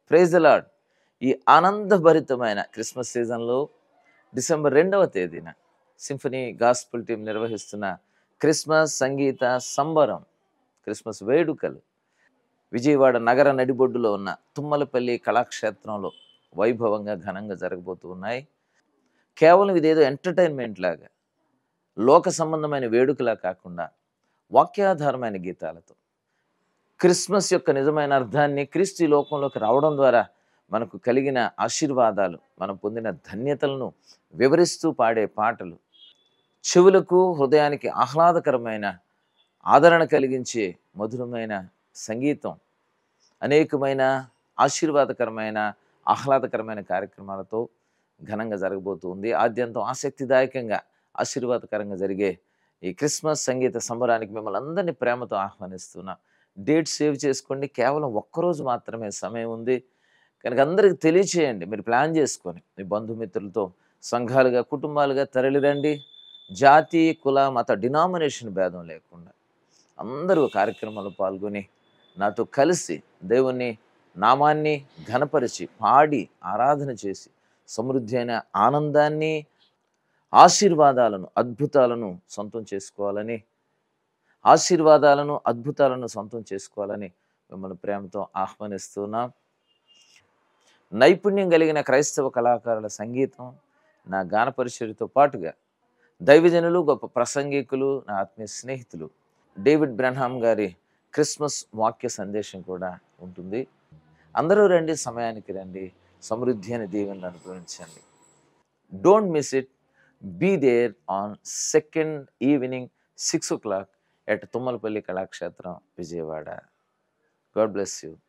praise the lord ఈ ఆనందభరితమైన Christmas సీజన్లో December రెండవ తేదీన సింఫనీ గాస్పుల్ టీం నిర్వహిస్తున్న క్రిస్మస్ సంగీత సంబరం క్రిస్మస్ వేడుకలు విజయవాడ నగర నడిబొడ్డులో ఉన్న తుమ్మలపల్లి కళాక్షేత్రంలో వైభవంగా ఘనంగా జరగబోతూ ఉన్నాయి కేవలం ఇదేదో ఎంటర్టైన్మెంట్ లాగా లోక సంబంధమైన వేడుకలా కాకుండా వాక్యాధారమైన గీతాలతో క్రిస్మస్ యొక్క నిజమైన అర్థాన్ని క్రీస్తు ఈ లోకంలోకి రావడం ద్వారా మనకు కలిగిన ఆశీర్వాదాలు మనం పొందిన ధన్యతలను వివరిస్తూ పాడే పాటలు చెవులకు హృదయానికి ఆహ్లాదకరమైన ఆదరణ కలిగించే మధురమైన సంగీతం అనేకమైన ఆశీర్వాదకరమైన ఆహ్లాదకరమైన కార్యక్రమాలతో ఘనంగా జరగబోతుంది ఆద్యంతం ఆసక్తిదాయకంగా ఆశీర్వాదకరంగా జరిగే ఈ క్రిస్మస్ సంగీత సంబరానికి మిమ్మల్ని అందరినీ ప్రేమతో ఆహ్వానిస్తున్నా డేట్ సేవ్ చేసుకోండి కేవలం ఒక్కరోజు మాత్రమే సమయం ఉంది కనుక అందరికి తెలియచేయండి మీరు ప్లాన్ చేసుకొని మీ బంధుమిత్రులతో సంఘాలుగా కుటుంబాలుగా తరలిరండి జాతి కుల మత డినామినేషన్ భేదం లేకుండా అందరూ కార్యక్రమాల్లో పాల్గొని నాతో కలిసి దేవుని నామాన్ని ఘనపరిచి పాడి ఆరాధన చేసి సమృద్ధి అయిన ఆనందాన్ని ఆశీర్వాదాలను అద్భుతాలను సొంతం చేసుకోవాలని ఆశీర్వాదాలను అద్భుతాలను సొంతం చేసుకోవాలని మిమ్మల్ని ప్రేమతో ఆహ్వానిస్తున్నాం నైపుణ్యం కలిగిన క్రైస్తవ కళాకారుల సంగీతం నా గాన పరిచర్యతో పాటుగా దైవజనులు గొప్ప ప్రసంగికులు నా ఆత్మీయ స్నేహితులు డేవిడ్ బ్రహ్నామ్ గారి క్రిస్మస్ వాక్య సందేశం కూడా ఉంటుంది అందరూ రండి సమయానికి రండి సమృద్ధి అని దీవెనలు అనుభవించండి don't miss it be there on second evening six o'clock at Tummalapalli Kalakshetram Vijayawada God bless you